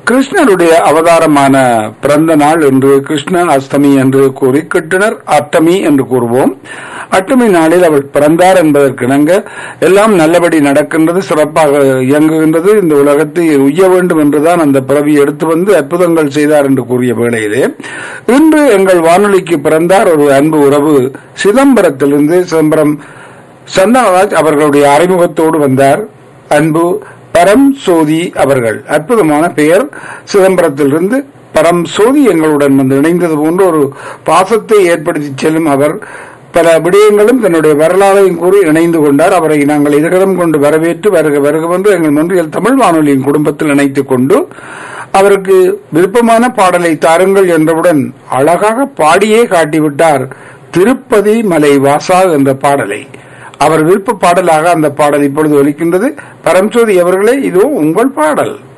கிருஷ்ணருடைய அவதாரமான பிறந்த நாள் என்று கிருஷ்ண அஷ்டமி என்று கூறி கிருட்டினர் அஷ்டமி என்று கூறுவோம் அஷ்டமி நாளில் அவர் பிறந்தார் என்பதற்கிணங்க எல்லாம் நல்லபடி நடக்கின்றது சிறப்பாக இயங்குகின்றது இந்த உலகத்தை உய்ய வேண்டும் என்றுதான் அந்த பிறவி எடுத்து வந்து அற்புதங்கள் செய்தார் என்று கூறிய வேளையிலே இன்று எங்கள் வானொலிக்கு பிறந்தார் ஒரு அன்பு உறவு சிதம்பரத்திலிருந்து சிதம்பரம் சந்தானராஜ் அவர்களுடைய அறிமுகத்தோடு வந்தார் அன்பு பரம் சோதி அவர்கள் அற்புதமான பெயர் சிதம்பரத்திலிருந்து பரம் சோதி எங்களுடன் வந்து இணைந்தது போன்ற ஒரு பாசத்தை ஏற்படுத்தி செல்லும் அவர் பல விடயங்களும் தன்னுடைய வரலாறையும் கூறி இணைந்து கொண்டார் அவரை நாங்கள் இதகம் கொண்டு வரவேற்று வருக வருகவென்று எங்கள் மொன்றியல் தமிழ் வானொலியின் குடும்பத்தில் இணைத்துக் கொண்டு அவருக்கு விருப்பமான பாடலை தாருங்கள் என்றவுடன் அழகாக பாடியே காட்டிவிட்டார் திருப்பதி மலை வாசா என்ற பாடலை அவர் விருப்ப பாடலாக அந்த பாடல் இப்பொழுது ஒலிக்கின்றது பரம்சோதி அவர்களே இதோ உங்கள் பாடல்